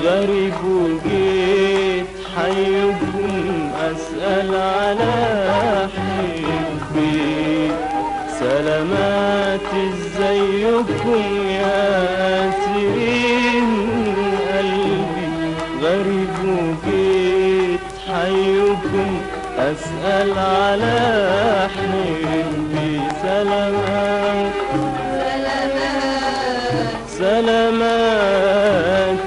غريب وجيت حيكم أسأل على حبي سلامات ازيكم يا سرين قلبي غريب وجيت حيكم أسأل على حبي سلامات سلامات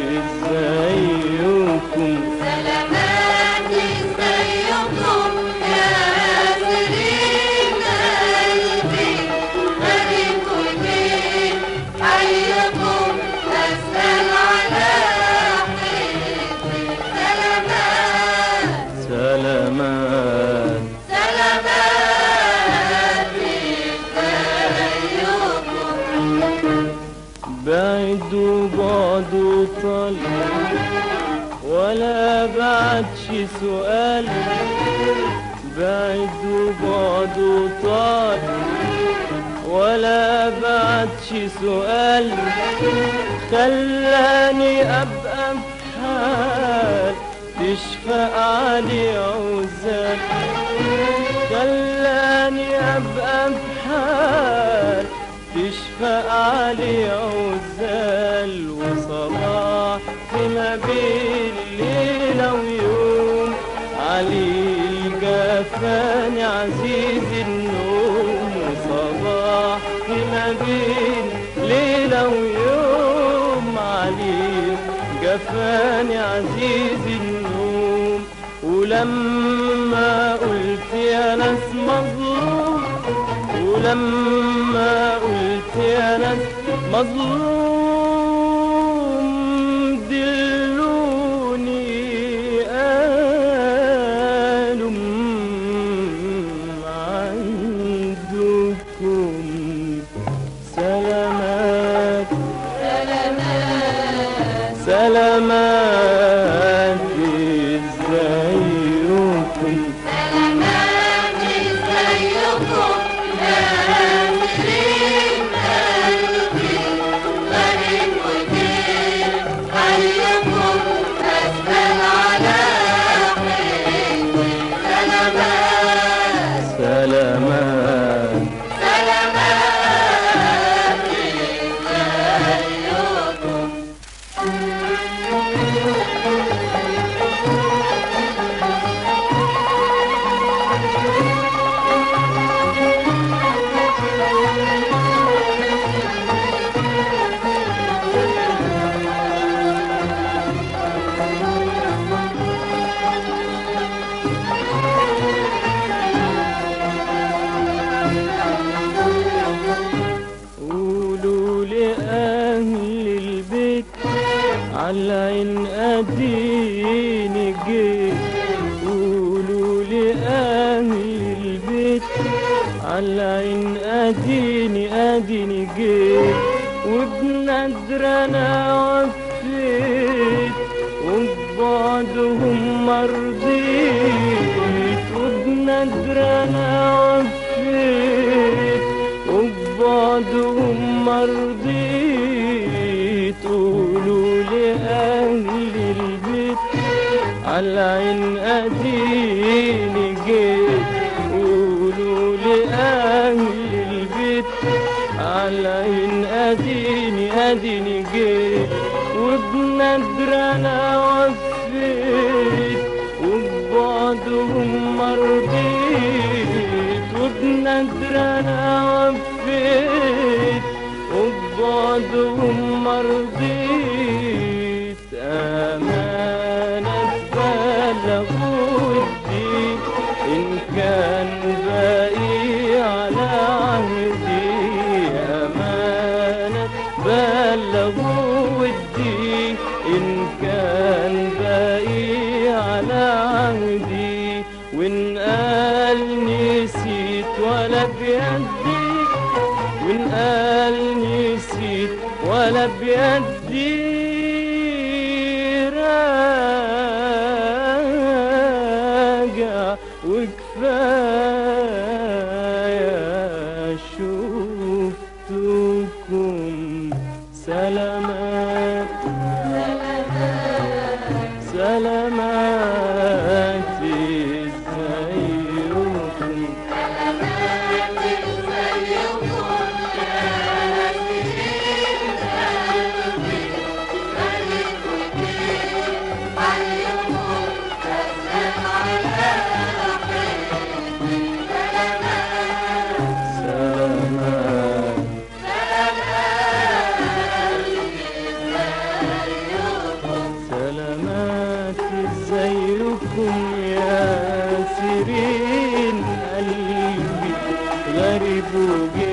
ازيكم سلامات ازيكم يا سرين قلبي غريب وجيت حيكم أسأل على حبي سلامات سلامات سلامات ازيكم بعد وبعد وطال ولا بعدش سؤال بعد وبعد وطال ولا بعدش سؤال خلاني ابقى في حال تشفق علي عزال خلاني ابقى في حال تشفق علي عزال وصباح ما بين ليلة ويوم علي الجفاني عزيز النوم وصباح ما بين ليلة ويوم علي جفاني عزيز النوم ولما قلت يا ناس مظلوم ولما قلت يا ناس مظلوم دلوني قالوا عندكم سلامات سلامات سلامات ازيكم سلامات ازيكم يا سرين قلبي غريب وجيت حيكم أسأل على حبي سلامات سلامات سلامات ازيكم قولوا لأهل البيت على عين أديني جيت قولوا لأهل البيت على عين أديني أديني جيت وبنادر أنا وفيت وبعدهم مرضيت وبنادر أنا وفيت وبعدهم مرضيت قولوا لأهل البيت على عين أديني جيت قولوا لأهل البيت على عين أديني أديني جيت وبنادر أنا وفيت وبعدهم مرضيت وبنادر أنا وفيت وبعدهم مرضيت أمانة بلغوا الدين إن كان باقي على عهدي أمانة بلغوا الدين إن كان باقي على عهدي وإن قال نسيت ولا بيدي وإن قال نسيت ولا بيدي راجع وكفاية شفتكم سلامات سلامات سلامات ازيكم سلامات سلامات ازيكم يا سيرين قلبي غريب وجه